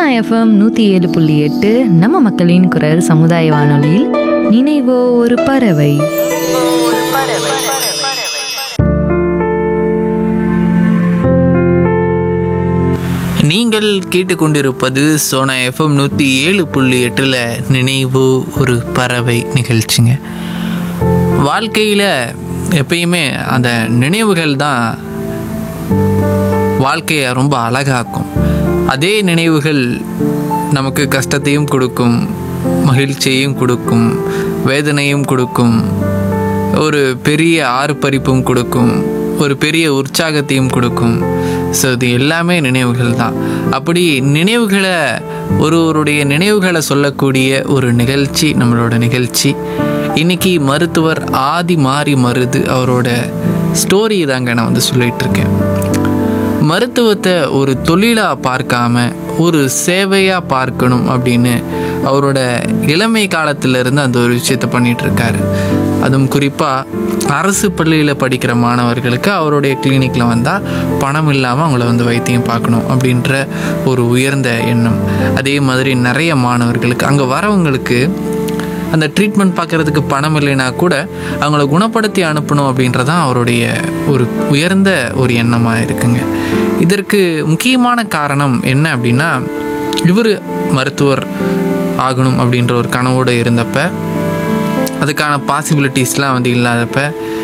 FM நூற்றி ஏழு புள்ளி எட்டு நம்ம மக்களின் குரல் சமுதாய வானொலியில் நினைவோ ஒரு பறவை நீங்கள் கேட்டுக்கொண்டிருப்பது சோனா எஃப்எம் நூற்றி ஏழு புள்ளி எட்டில் நினைவு ஒரு பறவை நிகழ்ச்சிங்க வாழ்க்கையில் எப்பயுமே அந்த நினைவுகள் தான் வாழ்க்கையை ரொம்ப அழகாக்கும் அதே நினைவுகள் நமக்கு கஷ்டத்தையும் கொடுக்கும் மகிழ்ச்சியையும் கொடுக்கும் வேதனையும் கொடுக்கும் ஒரு பெரிய ஆர்ப்பரிப்பும் கொடுக்கும் ஒரு பெரிய உற்சாகத்தையும் கொடுக்கும் ஸோ இது எல்லாமே நினைவுகள் தான் அப்படி நினைவுகளை ஒருவருடைய நினைவுகளை சொல்லக்கூடிய ஒரு நிகழ்ச்சி நம்மளோட நிகழ்ச்சி இன்னைக்கு மருத்துவர் ஆதி மாறி மருது அவரோட ஸ்டோரி தாங்க நான் வந்து சொல்லிட்டு இருக்கேன் மருத்துவத்தை ஒரு தொழிலாக பார்க்காம ஒரு சேவையாக பார்க்கணும் அப்படின்னு அவரோட இளமை காலத்திலிருந்து அந்த ஒரு விஷயத்த பண்ணிட்டு இருக்காரு அதுவும் குறிப்பாக அரசு பள்ளியில் படிக்கிற மாணவர்களுக்கு அவருடைய கிளினிக்கில் வந்தால் பணம் இல்லாமல் அவங்கள வந்து வைத்தியம் பார்க்கணும் அப்படின்ற ஒரு உயர்ந்த எண்ணம் அதே மாதிரி நிறைய மாணவர்களுக்கு அங்கே வரவங்களுக்கு அந்த ட்ரீட்மெண்ட் பார்க்கறதுக்கு பணம் இல்லைனா கூட அவங்கள குணப்படுத்தி அனுப்பணும் அப்படின்றதான் அவருடைய ஒரு உயர்ந்த ஒரு எண்ணமாக இருக்குங்க இதற்கு முக்கியமான காரணம் என்ன அப்படின்னா இவர் மருத்துவர் ஆகணும் அப்படின்ற ஒரு கனவோடு இருந்தப்ப அதுக்கான பாசிபிலிட்டிஸ்லாம் வந்து இல்லாதப்ப